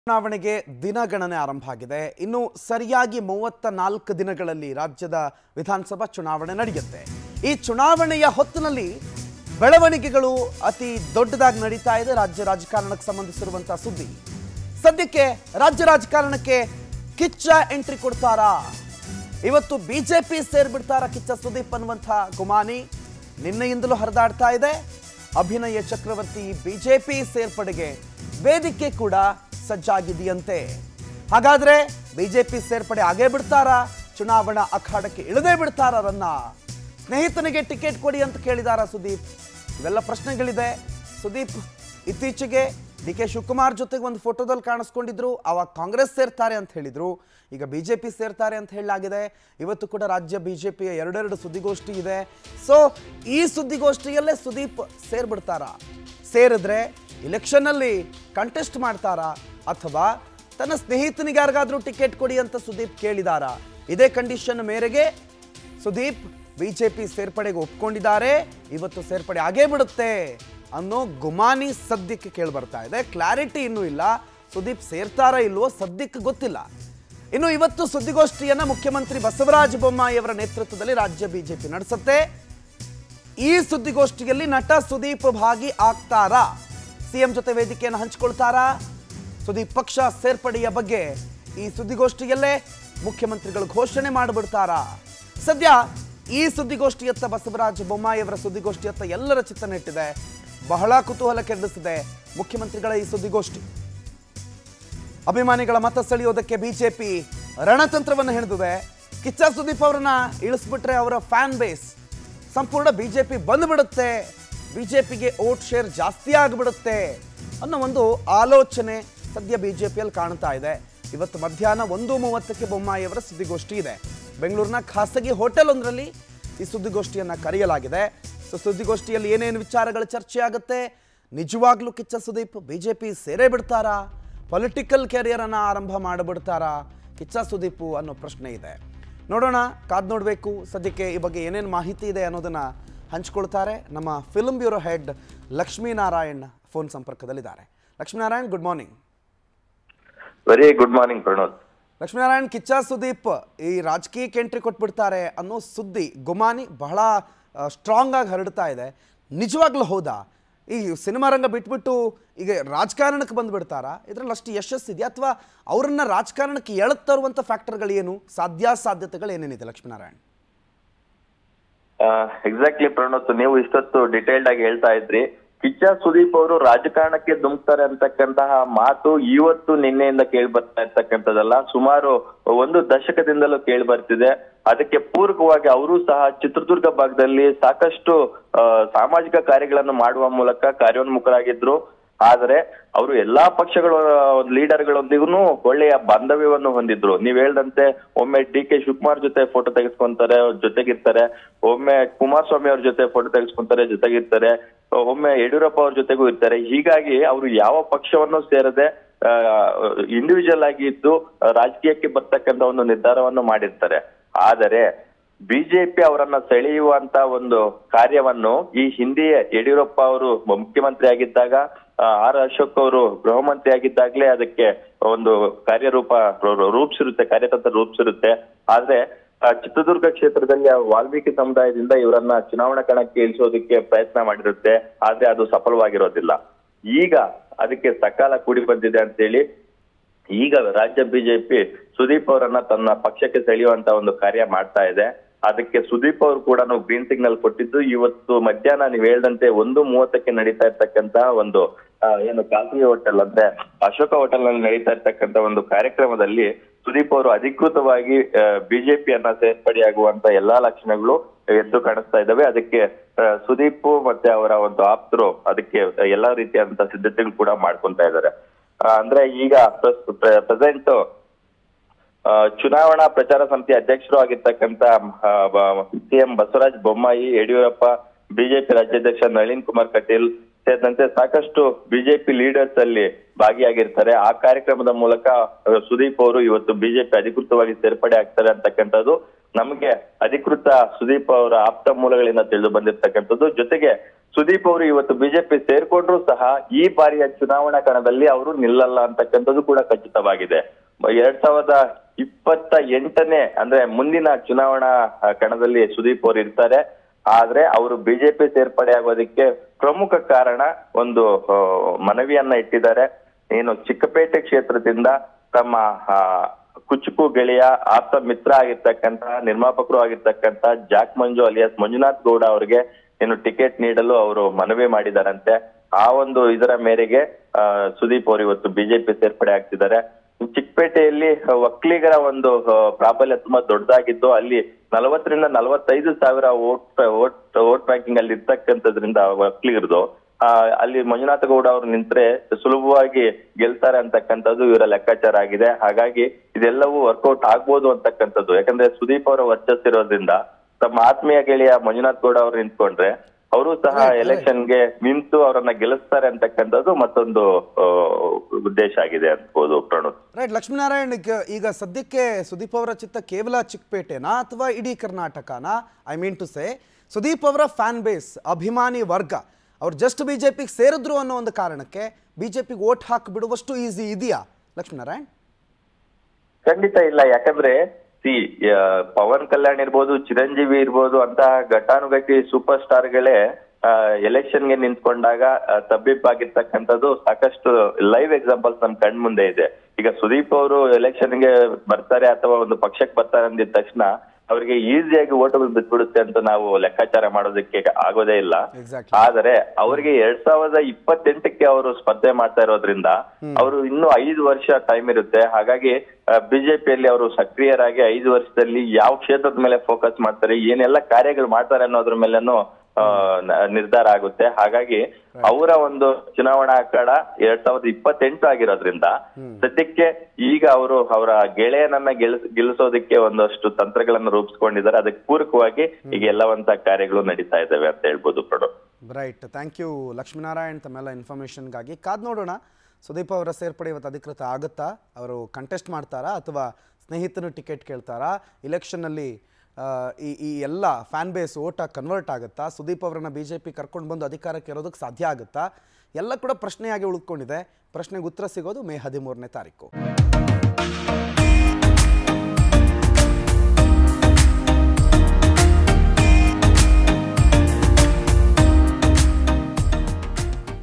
ಚುನಾವಣೆಗೆ ದಿನಗಣನೆ ಆರಂಭ ಆಗಿದೆ ಇನ್ನು ಸರಿಯಾಗಿ ಮೂವತ್ತ ನಾಲ್ಕು ದಿನಗಳಲ್ಲಿ ರಾಜ್ಯದ ವಿಧಾನಸಭಾ ಚುನಾವಣೆ ನಡೆಯುತ್ತೆ ಈ ಚುನಾವಣೆಯ ಹೊತ್ತಿನಲ್ಲಿ ಬೆಳವಣಿಗೆಗಳು ಅತಿ ದೊಡ್ಡದಾಗಿ ನಡೀತಾ ಇದೆ ರಾಜ್ಯ ರಾಜಕಾರಣಕ್ಕೆ ಸಂಬಂಧಿಸಿರುವಂತಹ ಸುದ್ದಿ ಸದ್ಯಕ್ಕೆ ರಾಜ್ಯ ರಾಜಕಾರಣಕ್ಕೆ ಕಿಚ್ಚ ಎಂಟ್ರಿ ಕೊಡ್ತಾರಾ ಇವತ್ತು ಬಿಜೆಪಿ ಸೇರ್ಬಿಡ್ತಾರ ಕಿಚ್ಚ ಸುದೀಪ್ ಅನ್ನುವಂಥ ಗುಮಾನಿ ನಿನ್ನೆಯಿಂದಲೂ ಹರಿದಾಡ್ತಾ ಇದೆ ಅಭಿನಯ ಚಕ್ರವರ್ತಿ ಬಿಜೆಪಿ ಸೇರ್ಪಡೆಗೆ ವೇದಿಕೆ ಕೂಡ ಸಜ್ಜಾಗಿದೆಯಂತೆ ಹಾಗಾದ್ರೆ ಬಿಜೆಪಿ ಸೇರ್ಪಡೆ ಆಗೇ ಬಿಡ್ತಾರಾ ಚುನಾವಣಾ ಅಖಾಡಕ್ಕೆ ಇಳದೇ ಬಿಡ್ತಾರನ್ನ ಸ್ನೇಹಿತನಿಗೆ ಟಿಕೆಟ್ ಕೊಡಿ ಅಂತ ಕೇಳಿದಾರ ಸುದೀಪ್ ಇವೆಲ್ಲ ಪ್ರಶ್ನೆಗಳಿದೆ ಸುದೀಪ್ ಇತ್ತೀಚೆಗೆ ಡಿ ಕೆ ಶಿವಕುಮಾರ್ ಜೊತೆಗೆ ಒಂದು ಫೋಟೋದಲ್ಲಿ ಕಾಣಿಸ್ಕೊಂಡಿದ್ರು ಅವಾಗ ಕಾಂಗ್ರೆಸ್ ಸೇರ್ತಾರೆ ಅಂತ ಹೇಳಿದ್ರು ಈಗ ಬಿಜೆಪಿ ಸೇರ್ತಾರೆ ಅಂತ ಹೇಳಲಾಗಿದೆ ಇವತ್ತು ಕೂಡ ರಾಜ್ಯ ಬಿಜೆಪಿಯ ಎರಡೆರಡು ಸುದ್ದಿಗೋಷ್ಠಿ ಇದೆ ಸೊ ಈ ಸುದ್ದಿಗೋಷ್ಠಿಯಲ್ಲೇ ಸುದೀಪ್ ಸೇರ್ಬಿಡ್ತಾರಾ ಸೇರಿದ್ರೆ ಇಲೆಕ್ಷನ್ನಲ್ಲಿ ಕಂಟೆಸ್ಟ್ ಮಾಡ್ತಾರಾ ಅಥವಾ ತನ್ನ ಸ್ನೇಹಿತನಿಗೆ ಯಾರಿಗಾದ್ರೂ ಟಿಕೆಟ್ ಕೊಡಿ ಅಂತ ಸುದೀಪ್ ಕೇಳಿದಾರ ಇದೇ ಕಂಡೀಷನ್ ಮೇರೆಗೆ ಸುದೀಪ್ ಬಿಜೆಪಿ ಸೇರ್ಪಡೆಗೆ ಒಪ್ಕೊಂಡಿದ್ದಾರೆ ಇವತ್ತು ಸೇರ್ಪಡೆ ಆಗೇ ಬಿಡುತ್ತೆ ಅನ್ನೋ ಗುಮಾನಿ ಸದ್ಯಕ್ಕೆ ಕೇಳಿ ಬರ್ತಾ ಇದೆ ಕ್ಲಾರಿಟಿ ಇನ್ನೂ ಇಲ್ಲ ಸುದೀಪ್ ಸೇರ್ತಾರ ಇಲ್ವೋ ಸದ್ಯಕ್ಕೆ ಗೊತ್ತಿಲ್ಲ ಇನ್ನು ಇವತ್ತು ಸುದ್ದಿಗೋಷ್ಠಿಯನ್ನ ಮುಖ್ಯಮಂತ್ರಿ ಬಸವರಾಜ ಬೊಮ್ಮಾಯಿ ಅವರ ನೇತೃತ್ವದಲ್ಲಿ ರಾಜ್ಯ ಬಿಜೆಪಿ ನಡೆಸುತ್ತೆ ಈ ಸುದ್ದಿಗೋಷ್ಠಿಯಲ್ಲಿ ನಟ ಸುದೀಪ್ ಭಾಗಿ ಆಗ್ತಾರಾ ಸಿಎಂ ಜೊತೆ ವೇದಿಕೆಯನ್ನು ಹಂಚಿಕೊಳ್ತಾರಾ ಸುದೀಪ್ ಪಕ್ಷ ಸೇರ್ಪಡೆಯ ಬಗ್ಗೆ ಈ ಸುದ್ದಿಗೋಷ್ಠಿಯಲ್ಲೇ ಮುಖ್ಯಮಂತ್ರಿಗಳು ಘೋಷಣೆ ಮಾಡಿಬಿಡ್ತಾರಾ ಸದ್ಯ ಈ ಸುದ್ದಿಗೋಷ್ಠಿಯತ್ತ ಬಸವರಾಜ ಬೊಮ್ಮಾಯಿಯವರ ಸುದ್ದಿಗೋಷ್ಠಿಯತ್ತ ಎಲ್ಲರ ಚಿತ್ತ ನೆಟ್ಟಿದೆ ಬಹಳ ಕುತೂಹಲ ಕೆರಳಿಸಿದೆ ಮುಖ್ಯಮಂತ್ರಿಗಳ ಈ ಸುದ್ದಿಗೋಷ್ಠಿ ಅಭಿಮಾನಿಗಳ ಮತ ಸೆಳೆಯೋದಕ್ಕೆ ಬಿಜೆಪಿ ರಣತಂತ್ರವನ್ನು ಹೆಣೆದಿದೆ ಕಿಚ್ಚ ಸುದೀಪ್ ಅವರನ್ನ ಇಳಿಸ್ಬಿಟ್ರೆ ಅವರ ಫ್ಯಾನ್ ಬೇಸ್ ಸಂಪೂರ್ಣ ಬಿಜೆಪಿ ಬಂದ್ಬಿಡುತ್ತೆ ಬಿಜೆಪಿಗೆ ಓಟ್ ಶೇರ್ ಜಾಸ್ತಿ ಆಗಿಬಿಡುತ್ತೆ ಅನ್ನೋ ಒಂದು ಆಲೋಚನೆ ಸದ್ಯ ಬಿಜೆಪಿಯಲ್ಲಿ ಕಾಣ್ತಾ ಇದೆ ಇವತ್ತು ಮಧ್ಯಾಹ್ನ ಒಂದು ಮೂವತ್ತಕ್ಕೆ ಬೊಮ್ಮಾಯಿಯವರ ಸುದ್ದಿಗೋಷ್ಠಿ ಇದೆ ಬೆಂಗಳೂರಿನ ಖಾಸಗಿ ಹೋಟೆಲ್ ಒಂದರಲ್ಲಿ ಈ ಸುದ್ದಿಗೋಷ್ಠಿಯನ್ನು ಕರೆಯಲಾಗಿದೆ ಸೊ ಸುದ್ದಿಗೋಷ್ಠಿಯಲ್ಲಿ ಏನೇನು ವಿಚಾರಗಳ ಚರ್ಚೆ ಆಗುತ್ತೆ ನಿಜವಾಗ್ಲೂ ಕಿಚ್ಚ ಸುದೀಪ್ ಬಿಜೆಪಿ ಸೇರೇ ಬಿಡ್ತಾರಾ ಪೊಲಿಟಿಕಲ್ ಕೆರಿಯರನ್ನು ಆರಂಭ ಮಾಡಿಬಿಡ್ತಾರಾ ಕಿಚ್ಚ ಸುದೀಪು ಅನ್ನೋ ಪ್ರಶ್ನೆ ಇದೆ ನೋಡೋಣ ಕಾದ್ ನೋಡಬೇಕು ಸದ್ಯಕ್ಕೆ ಈ ಬಗ್ಗೆ ಏನೇನು ಮಾಹಿತಿ ಇದೆ ಅನ್ನೋದನ್ನ ಹಂಚ್ಕೊಳ್ತಾರೆ ನಮ್ಮ film bureau head Lakshminarayan phone ಸಂಪರ್ಕದಲ್ಲಿದ್ದಾರೆ Lakshminarayan good morning very good morning Pranod Lakshminarayan Kichcha Sudeep ಈ ರಾಜಕೀಯಕ್ಕೆ ಎಂಟ್ರಿ ಕೊಟ್ಬಿಡ್ತಾರೆ ಅನ್ನೋ ಸುದ್ದಿ ಗುಮಾನಿ ಬಹಳ ಸ್ಟ್ರಾಂಗ್ ಆಗಿ ಹರಡ್ತಾ ಇದೆ ನಿಜವಾಗ್ಲೂ ಹೌದಾ ಈ ಸಿನಿಮಾ ರಂಗ ಬಿಟ್ಬಿಟ್ಟು ಈಗ ರಾಜಕಾರಣಕ್ಕೆ ಬಂದ್ಬಿಡ್ತಾರಾ ಇದರಲ್ಲಿ ಅಷ್ಟು ಯಶಸ್ಸಿದೆಯಾ ಅಥವಾ ಅವರನ್ನ ರಾಜಕಾರಣಕ್ಕೆ ಎಳುತ್ತರುವಂಥ ಫ್ಯಾಕ್ಟರ್ಗಳು ಏನು ಸಾಧ್ಯಾಸಾಧ್ಯತೆಗಳು ಏನೇನಿದೆ ಲಕ್ಷ್ಮೀನಾರಾಯಣ್ ಎಕ್ಸಾಕ್ಟ್ಲಿ ಪ್ರಣೋದ್ ನೀವು ಇಷ್ಟೊತ್ತು ಡಿಟೇಲ್ಡ್ ಆಗಿ ಹೇಳ್ತಾ ಇದ್ರಿ ಕಿಚ್ಚ ಸುದೀಪ್ ಅವರು ರಾಜಕಾರಣಕ್ಕೆ ಧುಮುಕ್ತಾರೆ ಅಂತಕ್ಕಂತಹ ಮಾತು ಇವತ್ತು ನಿನ್ನೆಯಿಂದ ಕೇಳಿ ಬರ್ತಾ ಇರ್ತಕ್ಕಂಥದ್ದಲ್ಲ ಸುಮಾರು ಒಂದು ದಶಕದಿಂದಲೂ ಕೇಳಿ ಬರ್ತಿದೆ ಅದಕ್ಕೆ ಪೂರಕವಾಗಿ ಅವರು ಸಹ ಚಿತ್ರದುರ್ಗ ಭಾಗದಲ್ಲಿ ಸಾಕಷ್ಟು ಆ, ಸಾಮಾಜಿಕ ಕಾರ್ಯಗಳನ್ನು ಮಾಡುವ ಮೂಲಕ ಕಾರ್ಯೋನ್ಮುಖರಾಗಿದ್ರು ಆದ್ರೆ ಅವರು ಎಲ್ಲಾ ಪಕ್ಷಗಳ ಲೀಡರ್ಗಳೊಂದಿಗೂ ಒಳ್ಳೆಯ ಬಾಂಧವ್ಯವನ್ನು ಹೊಂದಿದ್ರು ನೀವ್ ಹೇಳ್ದಂತೆ ಒಮ್ಮೆ ಡಿ ಕೆ ಶಿವಕುಮಾರ್ ಜೊತೆ ಫೋಟೋ ತೆಗೆಸ್ಕೊಂತಾರೆ ಅವ್ರ ಜೊತೆಗಿರ್ತಾರೆ ಒಮ್ಮೆ ಕುಮಾರಸ್ವಾಮಿ ಅವ್ರ ಜೊತೆ ಫೋಟೋ ತೆಗೆಸ್ಕೊಂತಾರೆ ಜೊತೆಗಿರ್ತಾರೆ ಒಮ್ಮೆ ಯಡಿಯೂರಪ್ಪ ಅವ್ರ ಜೊತೆಗೂ ಇರ್ತಾರೆ ಹೀಗಾಗಿ ಅವರು ಯಾವ ಪಕ್ಷವನ್ನು ಸೇರದೆ ಇಂಡಿವಿಜುವಲ್ ಆಗಿ ಇದ್ದು ಆ, ರಾಜಕೀಯಕ್ಕೆ ಬರ್ತಕ್ಕಂತ ಒಂದು ನಿರ್ಧಾರವನ್ನು ಮಾಡಿರ್ತಾರೆ ಆದರೆ ಬಿಜೆಪಿ ಅವರನ್ನ ಸೆಳೆಯುವಂತ ಒಂದು ಕಾರ್ಯವನ್ನು ಈ ಹಿಂದೆಯೇ ಯಡಿಯೂರಪ್ಪ ಅವರು ಮುಖ್ಯಮಂತ್ರಿ ಆಗಿದ್ದಾಗ ಆ, ಆರ್ ಅಶೋಕ್ ಅವರು ಗೃಹ ಮಂತ್ರಿ ಆಗಿದ್ದಾಗ್ಲೇ ಅದಕ್ಕೆ ಒಂದು ಕಾರ್ಯರೂಪ ರೂ- ರೂಪಿಸಿರುತ್ತೆ ಕಾರ್ಯತಂತ್ರ ರೂಪಿಸಿರುತ್ತೆ ಆದ್ರೆ ಆ, ಚಿತ್ರದುರ್ಗ ಕ್ಷೇತ್ರದಲ್ಲಿ ಆ ವಾಲ್ಮೀಕಿ ಸಮುದಾಯದಿಂದ ಇವರನ್ನ ಚುನಾವಣಾ ಕಣಕ್ಕೆ ಇಳಿಸೋದಕ್ಕೆ ಪ್ರಯತ್ನ ಮಾಡಿರುತ್ತೆ ಆದ್ರೆ ಅದು ಸಫಲವಾಗಿರೋದಿಲ್ಲ ಈಗ ಅದಕ್ಕೆ ಸಕಾಲ ಕೂಡಿ ಬಂದಿದೆ ಅಂತೇಳಿ ಈಗ ರಾಜ್ಯ ಬಿಜೆಪಿ ಸುದೀಪ್ ಅವರನ್ನ ತನ್ನ ಪಕ್ಷಕ್ಕೆ ಸೆಳೆಯುವಂತ ಒಂದು ಕಾರ್ಯ ಮಾಡ್ತಾ ಇದೆ ಅದಕ್ಕೆ ಸುದೀಪ್ ಅವರು ಕೂಡ ಗ್ರೀನ್ ಸಿಗ್ನಲ್ ಕೊಟ್ಟಿದ್ದು ಇವತ್ತು ಮಧ್ಯಾಹ್ನ ನೀವು ಹೇಳ್ದಂತೆ ಒಂದು ಮೂವತ್ತಕ್ಕೆ ನಡೀತಾ ಇರ್ತಕ್ಕಂತ ಒಂದು ಆ, ಏನು ಖಾಸಗಿ ಹೋಟೆಲ್ ಅಂದ್ರೆ ಅಶೋಕ ಹೋಟೆಲ್ ನಲ್ಲಿ ನಡೀತಾ ಇರ್ತಕ್ಕಂತ ಒಂದು ಕಾರ್ಯಕ್ರಮದಲ್ಲಿ ಸುದೀಪ್ ಅವರು ಅಧಿಕೃತವಾಗಿ ಬಿಜೆಪಿಯನ್ನ ಸೇರ್ಪಡೆಯಾಗುವಂತ ಎಲ್ಲಾ ಲಕ್ಷಣಗಳು ಎದ್ದು ಕಾಣಿಸ್ತಾ ಇದ್ದಾವೆ ಅದಕ್ಕೆ ಆ, ಸುದೀಪ್ ಮತ್ತೆ ಅವರ ಒಂದು ಆಪ್ತರು ಅದಕ್ಕೆ ಎಲ್ಲಾ ರೀತಿಯಾದಂತಹ ಸಿದ್ಧತೆಗಳು ಕೂಡ ಮಾಡ್ಕೊಂತಾ ಇದ್ದಾರೆ ಆ, ಅಂದ್ರೆ ಈಗ ಪ್ರೆಸೆಂಟ್ ಚುನಾವಣಾ ಪ್ರಚಾರ ಸಮಿತಿ ಅಧ್ಯಕ್ಷರು ಆಗಿರ್ತಕ್ಕಂತ ಸಿಎಂ ಬಸವರಾಜ ಬೊಮ್ಮಾಯಿ ಯಡಿಯೂರಪ್ಪ ಬಿಜೆಪಿ ರಾಜ್ಯಾಧ್ಯಕ್ಷ ನಳಿನ್ ಕುಮಾರ್ ಕಟೀಲ್ ಸೇರಿದಂತೆ ಸಾಕಷ್ಟು ಬಿಜೆಪಿ ಲೀಡರ್ಸ್ ಅಲ್ಲಿ ಭಾಗಿಯಾಗಿರ್ತಾರೆ ಆ ಕಾರ್ಯಕ್ರಮದ ಮೂಲಕ ಆ, ಸುದೀಪ್ ಅವರು ಇವತ್ತು ಬಿಜೆಪಿ ಅಧಿಕೃತವಾಗಿ ಸೇರ್ಪಡೆ ಆಗ್ತಾರೆ ಅಂತಕ್ಕಂಥದ್ದು ನಮಗೆ ಅಧಿಕೃತ ಸುದೀಪ್ ಅವರ ಆಪ್ತ ಮೂಲಗಳಿಂದ ತಿಳಿದು ಬಂದಿರ್ತಕ್ಕಂಥದ್ದು ಜೊತೆಗೆ ಸುದೀಪ್ ಅವರು ಇವತ್ತು ಬಿಜೆಪಿ ಸೇರ್ಕೊಂಡ್ರು ಸಹ ಈ ಬಾರಿಯ ಚುನಾವಣಾ ಕಣದಲ್ಲಿ ಅವರು ನಿಲ್ಲಲ್ಲ ಅಂತಕ್ಕಂಥದ್ದು ಕೂಡ ಖಚಿತವಾಗಿದೆ ಎರಡ್ ಸಾವಿರದ ಇಪ್ಪತ್ತ ಎಂಟನೇ ಅಂದ್ರೆ ಮುಂದಿನ ಚುನಾವಣಾ ಆ, ಕಣದಲ್ಲಿ ಸುದೀಪ್ ಅವರು ಇರ್ತಾರೆ ಆದ್ರೆ ಅವರು ಬಿಜೆಪಿ ಸೇರ್ಪಡೆ ಆಗೋದಕ್ಕೆ ಪ್ರಮುಖ ಕಾರಣ ಒಂದು ಆ, ಮನವಿಯನ್ನ ಇಟ್ಟಿದ್ದಾರೆ ಏನು ಚಿಕ್ಕಪೇಟೆ ಕ್ಷೇತ್ರದಿಂದ ತಮ್ಮ ಆ, ಕುಚುಕು ಗೆಳೆಯ ಆಪ್ತ ಮಿತ್ರ ಆಗಿರ್ತಕ್ಕಂತಹ ನಿರ್ಮಾಪಕರು ಆಗಿರ್ತಕ್ಕಂತ ಜಾಕ್ ಮಂಜು ಅಲಿಯಾಸ್ ಮಂಜುನಾಥ್ ಗೌಡ ಅವರಿಗೆ ಏನು ಟಿಕೆಟ್ ನೀಡಲು ಅವರು ಮನವಿ ಮಾಡಿದಾರಂತೆ ಆ ಒಂದು ಇದರ ಮೇರೆಗೆ ಆ, ಸುದೀಪ್ ಅವರು ಇವತ್ತು ಬಿಜೆಪಿ ಸೇರ್ಪಡೆ ಆಗ್ತಿದ್ದಾರೆ ಚಿಕ್ಕಪೇಟೆಯಲ್ಲಿ ಒಕ್ಕಲಿಗರ ಒಂದು ಆ, ಪ್ರಾಬಲ್ಯ ತುಂಬಾ ದೊಡ್ಡದಾಗಿದ್ದು ಅಲ್ಲಿ ನಲವತ್ತರಿಂದ ನಲವತ್ತೈದು ಸಾವಿರ ವೋಟ್ ವೋಟ್ ವೋಟ್ ಬ್ಯಾಂಕಿಂಗ್ ಅಲ್ಲಿ ಇರ್ತಕ್ಕಂಥದ್ರಿಂದ ಒಕ್ಕಲಿಗರದು ಆ, ಅಲ್ಲಿ ಮಂಜುನಾಥ ಗೌಡ ಅವರು ನಿಂತ್ರೆ ಸುಲಭವಾಗಿ ಗೆಲ್ತಾರೆ ಅಂತಕ್ಕಂಥದ್ದು ಇವರ ಲೆಕ್ಕಾಚಾರ ಆಗಿದೆ ಹಾಗಾಗಿ ಇದೆಲ್ಲವೂ ವರ್ಕೌಟ್ ಆಗ್ಬೋದು ಅಂತಕ್ಕಂಥದ್ದು ಯಾಕಂದ್ರೆ ಸುದೀಪ್ ಅವರ ವರ್ಚಸ್ಸಿರೋದ್ರಿಂದ ತಮ್ಮ ಆತ್ಮೀಯ ಗೆಳೆಯ ಮಂಜುನಾಥ್ ಗೌಡ ಅವರು ನಿಂತ್ಕೊಂಡ್ರೆ ಅವರು ಸಹ Right, right. ಎಲೆಕ್ಷನ್ಗೆ ನಿಂತು ಅವರನ್ನ ಗೆಲ್ಲಿಸ್ತಾರೆ ಅಂತಕ್ಕಂಥದ್ದು ಮತ್ತೊಂದು ಆ, ಉದ್ದೇಶ ಆಗಿದೆ ಅನ್ಬೋದು ಪ್ರಣೋದ್ ರೈಟ್ ಲಕ್ಷ್ಮೀನಾರಾಯಣ್ ಈಗ- ಈಗ ಸದ್ಯಕ್ಕೆ ಸುದೀಪ್ ಅವರ ಚಿತ್ತ ಕೇವಲ ಚಿಕ್ಕಪೇಟೆನಾ ಅಥವಾ ಇಡೀ ಕರ್ನಾಟಕನಾ I mean to say Sudeep ಅವರ ಫ್ಯಾನ್ ಬೇಸ್ ಅಭಿಮಾನಿ ವರ್ಗ ಅವ್ರು ಜಸ್ಟ್ ಬಿ ಜೆ ಪಿಗೆ ಸೇರಿದ್ರು ಅನ್ನೋ ಒಂದು ಕಾರಣಕ್ಕೆ ಬಿ ಜೆ ಪಿಗೆ ಓಟ್ ಹಾಕಿಬಿಡುವಷ್ಟು ಈಸಿ ಇದೆಯಾ ಲಕ್ಷ್ಮೀನಾರಾಯಣ್ ಖಂಡಿತ ಇಲ್ಲ ಯಾಕಂದ್ರೆ ಸಿ ಪವನ್ ಕಲ್ಯಾಣ್ ಇರ್ಬೋದು ಚಿರಂಜೀವಿ ಇರ್ಬೋದು ಅಂತಹ ಘಟಾನುಘಟಿ ಸೂಪರ್ ಸ್ಟಾರ್ಗಳೇ ಎಲೆಕ್ಷನ್ಗೆ ನಿಂತ್ಕೊಂಡಾಗ ಆ, ತಬ್ಬಿಬ್ಬಾಗಿರ್ತಕ್ಕಂಥದ್ದು ಸಾಕಷ್ಟು ಲೈವ್ ಎಕ್ಸಾಂಪಲ್ಸ್ ನಮ್ ಕಣ್ ಮುಂದೆ ಇದೆ ಈಗ ಸುದೀಪ್ ಅವರು ಎಲೆಕ್ಷನ್ಗೆ ಬರ್ತಾರೆ ಅಥವಾ ಒಂದು ಪಕ್ಷಕ್ಕೆ ಬರ್ತಾರೆ ಅಂದಿದ ತಕ್ಷಣ ಅವರಿಗೆ ಈಸಿಯಾಗಿ ಓಟುಗಳು ಬಿದ್ದ್ಬಿಡುತ್ತೆ ಅಂತ ನಾವು ಲೆಕ್ಕಾಚಾರ ಮಾಡೋದಕ್ಕೆ ಆಗೋದೇ ಇಲ್ಲ Exactly. ಆದರೆ ಅವರಿಗೆ ಎರಡ್ ಸಾವಿರದ ಇಪ್ಪತ್ತೆಂಟಕ್ಕೆ ಅವರು ಸ್ಪರ್ಧೆ ಮಾಡ್ತಾ ಇರೋದ್ರಿಂದ ಅವರು ಇನ್ನು ಐದು ವರ್ಷ ಟೈಮ್ ಇರುತ್ತೆ ಹಾಗಾಗಿ ಬಿಜೆಪಿಯಲ್ಲಿ ಅವರು ಸಕ್ರಿಯರಾಗಿ ಐದು ವರ್ಷದಲ್ಲಿ ಯಾವ ಕ್ಷೇತ್ರದ ಮೇಲೆ ಫೋಕಸ್ ಮಾಡ್ತಾರೆ ಏನೆಲ್ಲ ಕಾರ್ಯಗಳು ಮಾಡ್ತಾರೆ ಅನ್ನೋದ್ರ ಮೇಲೆನೂ ಆ, ನ- ನಿರ್ಧಾರ ಆಗುತ್ತೆ ಹಾಗಾಗಿ ಅವರ ಒಂದು ಚುನಾವಣಾ ಅಖಾಡ ಎರಡ್ ಸಾವಿರದ ಇಪ್ಪತ್ತೆಂಟು ಆಗಿರೋದ್ರಿಂದ ಸದ್ಯಕ್ಕೆ ಈಗ ಅವರು ಅವರ ಗೆಳೆಯನನ್ನ ಗೆಲ್ಸ್ ಗೆಲ್ಲಿಸೋದಕ್ಕೆ ಒಂದಷ್ಟು ತಂತ್ರಗಳನ್ನ ರೂಪಿಸ್ಕೊಂಡಿದ್ದಾರೆ ಅದಕ್ಕೆ ಪೂರಕವಾಗಿ ಈಗ ಎಲ್ಲವಂತ ಕಾರ್ಯಗಳು ನಡೀತಾ ಇದ್ದಾವೆ ಅಂತ ಹೇಳ್ಬೋದು ಪ್ರೊಡೋ ರೈಟ್ ಥ್ಯಾಂಕ್ ಯು ಲಕ್ಷ್ಮೀನಾರಾಯಣ್ ತಮ್ಮೆಲ್ಲ ಇನ್ಫಾರ್ಮೇಷನ್ಗಾಗಿ ಕಾದ್ ನೋಡೋಣ ಸುದೀಪ್ ಅವರ ಸೇರ್ಪಡೆ ಇವತ್ತು ಅಧಿಕೃತ ಆಗುತ್ತಾ ಅವರು ಕಂಟೆಸ್ಟ್ ಮಾಡ್ತಾರಾ ಅಥವಾ ಸ್ನೇಹಿತನು ಟಿಕೆಟ್ ಕೇಳ್ತಾರಾ ಇಲೆಕ್ಷನ್ನಲ್ಲಿ ಈ ಈ ಎಲ್ಲ ಫ್ಯಾನ್ ಬೇಸ್ ಓಟ ಕನ್ವರ್ಟ್ ಆಗುತ್ತಾ ಸುದೀಪ್ ಅವರನ್ನ ಬಿ ಜೆ ಪಿ ಕರ್ಕೊಂಡು ಬಂದು ಅಧಿಕಾರಕ್ಕೆ ಇರೋದಕ್ಕೆ ಸಾಧ್ಯ ಆಗುತ್ತಾ ಎಲ್ಲ ಕೂಡ ಪ್ರಶ್ನೆಯಾಗಿ ಉಳ್ಕೊಂಡಿದೆ ಪ್ರಶ್ನೆಗೆ ಉತ್ತರ ಸಿಗೋದು ಮೇ ಹದಿಮೂರನೇ ತಾರೀಕು